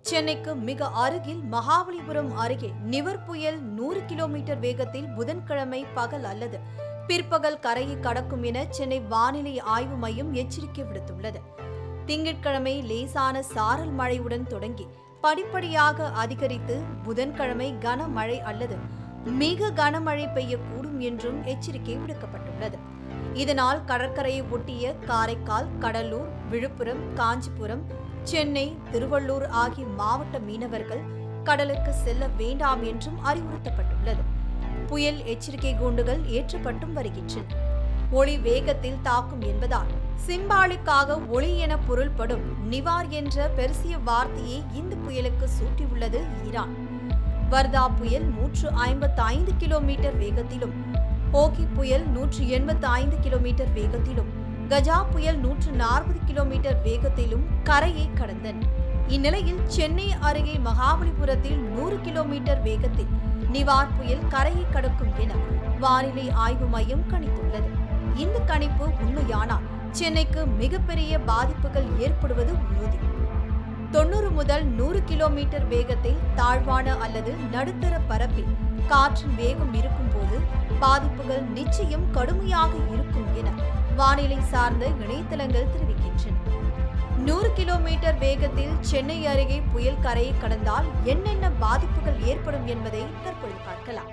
சென்னைக்கு மிக அருகில் மகாபலிபுரம் அருகே நிவர் புயல் நூறு கிலோமீட்டர் வேகத்தில் புதன்கிழமை பகல் அல்லது பிற்பகல் கரையை கடக்கும் என சென்னை வானிலை ஆய்வு மையம் எச்சரிக்கை விடுத்துள்ளது திங்கட்கிழமை லேசான சாரல் மழையுடன் தொடங்கி படிப்படியாக அதிகரித்து புதன்கிழமை கனமழை அல்லது மிக கனமழை பெய்யக்கூடும் என்றும் எச்சரிக்கை விடுக்கப்பட்டுள்ளது இதனால் கடற்கரையை ஒட்டிய காரைக்கால் கடலூர் விழுப்புரம் காஞ்சிபுரம் சென்னை திருவள்ளூர் ஆகிய மாவட்ட மீனவர்கள் கடலுக்கு செல்ல வேண்டாம் என்றும் அறிவுறுத்தப்பட்டுள்ளது புயல் எச்சரிக்கை கூண்டுகள் ஏற்றப்பட்டும் வருகின்றன ஒளி வேகத்தில் தாக்கும் என்பதால் சிம்பாலிக்காக ஒளி என பொருள்படும் நிவார் என்ற பெர்சிய வார்த்தையை இந்த புயலுக்கு சூட்டியுள்ளது ஈரான் வர்தா புயல் நூற்று ஐம்பத்தி ஐந்து கிலோமீட்டர் வேகத்திலும் ஓகி புயல் நூற்று எண்பத்தி ஐந்து கிலோமீட்டர் வேகத்திலும் கஜா புயல் நூற்று நாற்பது கிலோமீட்டர் வேகத்திலும் கரையை கடந்தன இந்நிலையில் சென்னை அருகே மகாபலிபுரத்தில் நூறு கிலோமீட்டர் வேகத்தில் நிவார் புயல் கரையை கடக்கும் என வானிலை ஆய்வு மையம் கணித்துள்ளது இந்த கணிப்பு உண்மையானால் சென்னைக்கு மிகப்பெரிய பாதிப்புகள் ஏற்படுவது உறுதி தொண்ணூறு முதல் நூறு கிலோமீட்டர் வேகத்தில் தாழ்வான அல்லது நடுத்தர பரப்பில் காற்றின் வேகம் இருக்கும்போது பாதிப்புகள் நிச்சயம் கடுமையாக இருக்கும் என வானிலை சார்ந்த இணையதளங்கள் தெரிவிக்கின்றன நூறு கிலோமீட்டர் வேகத்தில் சென்னை அருகே புயல் கரையை கடந்தால் என்னென்ன பாதிப்புகள் ஏற்படும் என்பதை தற்பொழுது பார்க்கலாம்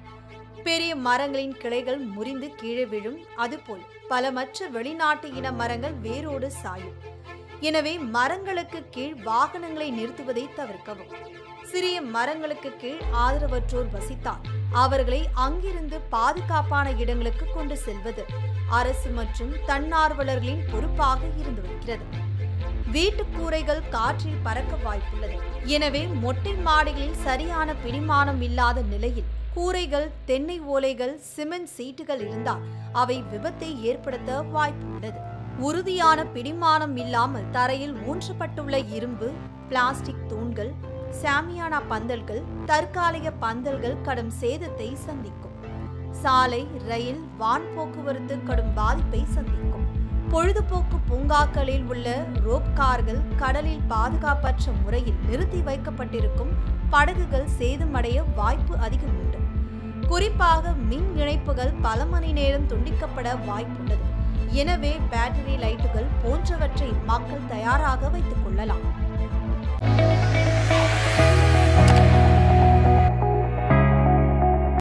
பெரிய மரங்களின் கிளைகள் முறிந்து கீழே விழும் அதுபோல் பல மற்ற வெளிநாட்டு இன மரங்கள் வேரோடு சாயும் எனவே மரங்களுக்கு கீழ் வாகனங்களை நிறுத்துவதை தவிர்க்கவும் சிறிய மரங்களுக்கு கீழ் ஆதரவற்றோர் வசித்தால் அவர்களை அங்கிருந்து பாதுகாப்பான இடங்களுக்கு கொண்டு செல்வது அரசு மற்றும் தன்னார்வலர்களின் பொறுப்பாக இருந்து வருகிறது வீட்டு கூரைகள் காற்றில் பறக்க வாய்ப்புள்ளது எனவே மொட்டை மாடிகளில் சரியான பிடிமானம் இல்லாத நிலையில் கூரைகள் தென்னை ஓலைகள் சிமெண்ட் சீட்டுகள் இருந்தால் அவை விபத்தை ஏற்படுத்த வாய்ப்பு உள்ளது உறுதியான பிடிமானம் இல்லாமல் தரையில் ஊன்றப்பட்டுள்ள இரும்பு பிளாஸ்டிக் தூண்கள் சாமியானா பந்தல்கள் தற்காலிக பந்தல்கள் கடும் சேதத்தை சந்திக்கும் சாலை ரயில் வான் போக்குவரத்து கடும் பாதிப்பை சந்திக்கும் பொழுதுபோக்கு பூங்காக்களில் உள்ள ரோப் கார்கள் கடலில் பாதுகாப்பற்ற முறையில் நிறுத்தி வைக்கப்பட்டிருக்கும் படகுகள் சேதமடைய வாய்ப்பு அதிகம் உண்டு குறிப்பாக மின் இணைப்புகள் பல மணி நேரம் துண்டிக்கப்பட வாய்ப்புள்ளது எனவே பேட்டரி லைட்டுகள் போன்றவற்றை மக்கள் தயாராக வைத்துக் கொள்ளலாம்